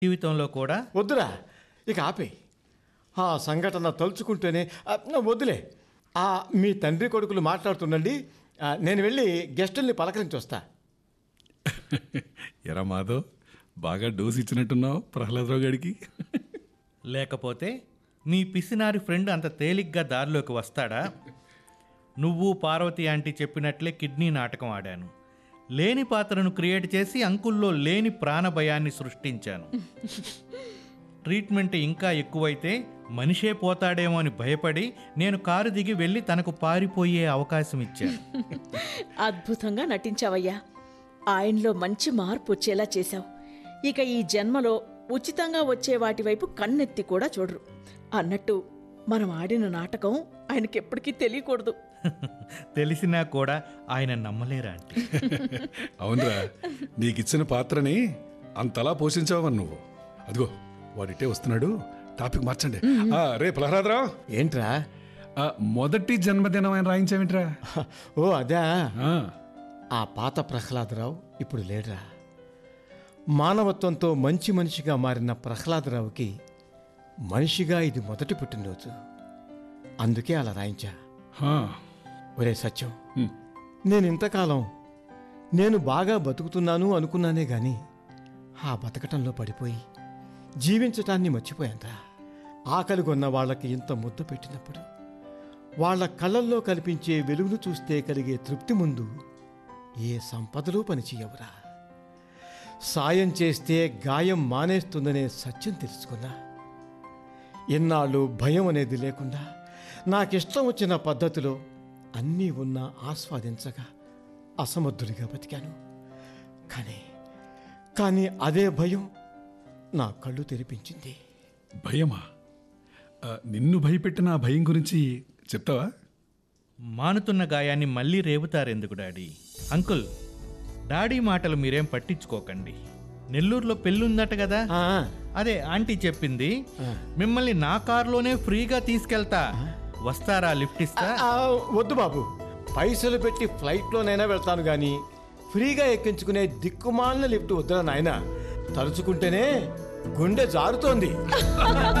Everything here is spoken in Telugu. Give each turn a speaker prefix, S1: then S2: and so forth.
S1: జీవితంలో కూడా
S2: వద్దురా ఇక ఆపే ఆ సంఘటన తలుచుకుంటేనే ఆ, వద్దులే ఆ మీ తండ్రి కొడుకులు మాట్లాడుతుండండి ఆ, నేను వెళ్ళి గెస్టుల్ని పలకరించి వస్తా
S3: ఎరా మాధవ్ బాగా డోస్ ఇచ్చినట్టున్నావు ప్రహ్లాదరావు గారికి
S1: లేకపోతే నీ పిసినారి ఫ్రెండ్ అంత తేలిగ్గా దారిలోకి వస్తాడా నువ్వు పార్వతి ఆంటీ చెప్పినట్లే కిడ్నీ నాటకం ఆడాను లేని పాత్రను క్రియేట్ చేసి అంకుల్లో లేని ప్రాణభయాన్ని సృష్టించాను ట్రీట్మెంట్ ఇంకా ఎక్కువైతే మనిషే పోతాడేమో అని భయపడి నేను కారు దిగి వెళ్ళి తనకు పారిపోయే అవకాశం ఇచ్చాను
S4: అద్భుతంగా నటించావయ్యా ఆయనలో మంచి మార్పు వచ్చేలా చేశావు ఇక ఈ జన్మలో ఉచితంగా వచ్చే వాటి వైపు కన్నెత్తి కూడా చూడరు అన్నట్టు మనం ఆడిన నాటకం ఆయనకెప్పటికీ తెలియకూడదు
S1: తెలిసినా కూడా ఆయన నమ్మలేరా అంటే
S3: అవునరా నీకిచ్చిన పాత్రని అంతలా పోషించావని నువ్వు అదిగో వాడిటే వస్తున్నాడు టాపిక్ మార్చండి ఆ, రే ప్రహ్లాదరావు
S2: ఏంట్రా
S3: ఆ, మొదటి జన్మదినం ఆయన రాయించావేంట్రా
S2: ఓ అదా
S3: ఆ,
S2: ఆ పాత ప్రహ్లాదరావు ఇప్పుడు లేడురా మానవత్వంతో మంచి మనిషిగా మారిన ప్రహ్లాదరావుకి మనిషిగా ఇది మొదటి పుట్టినరోజు అందుకే అలా రాయించా
S3: ఆ,
S2: ఒరే సత్యం
S3: హ్మ్.
S2: నేను ఇంతకాలం నేను బాగా బతుకుతున్నాను అనుకున్నానే గాని ఆ బతకటంలో పడిపోయి జీవించటాన్ని మర్చిపోయాంరా ఆకలి కొన్న వాళ్ళకి ఇంత ముద్ద పెట్టినప్పుడు వాళ్ళ కళ్ళల్లో కనిపించే వెలుగును చూస్తే కలిగే తృప్తి ముందు ఏ సంపదలు పనిచేయవురా సాయం చేస్తే గాయం మానేస్తుందనే సత్యం తెలుసుకున్నా ఇన్నాళ్ళు భయం అనేది లేకుండా నాకిష్టం వచ్చిన పద్ధతిలో అన్నీ ఉన్నా ఆస్వాదించగా అసమర్థుడిగా బతికాను కానీ కానీ అదే భయం నా కళ్ళు తెరిపించింది
S3: భయమా ఆ, నిన్ను భయపెట్టిన ఆ భయం గురించి చెప్తావా
S1: మానుతున్న గాయాన్ని మళ్ళీ రేపుతారెందుకు డాడీ అంకుల్ డాడీ మాటలు మీరేం పట్టించుకోకండి నెల్లూరులో పెళ్ళుందట కదా
S2: ఆ,
S1: అదే ఆంటీ చెప్పింది మిమ్మల్ని నా కారులోనే ఫ్రీగా తీసుకెళ్తా వస్తారా లిఫ్ట్ ఇస్తా
S2: ఆ, వద్దు బాబు పైసలు పెట్టి ఫ్లైట్లోనైనా వెళ్తాను కానీ ఫ్రీగా ఎక్కించుకునే దిక్కుమాలిన లిఫ్ట్ వద్దురా నాయన తలుచుకుంటేనే గుండె జారుతోంది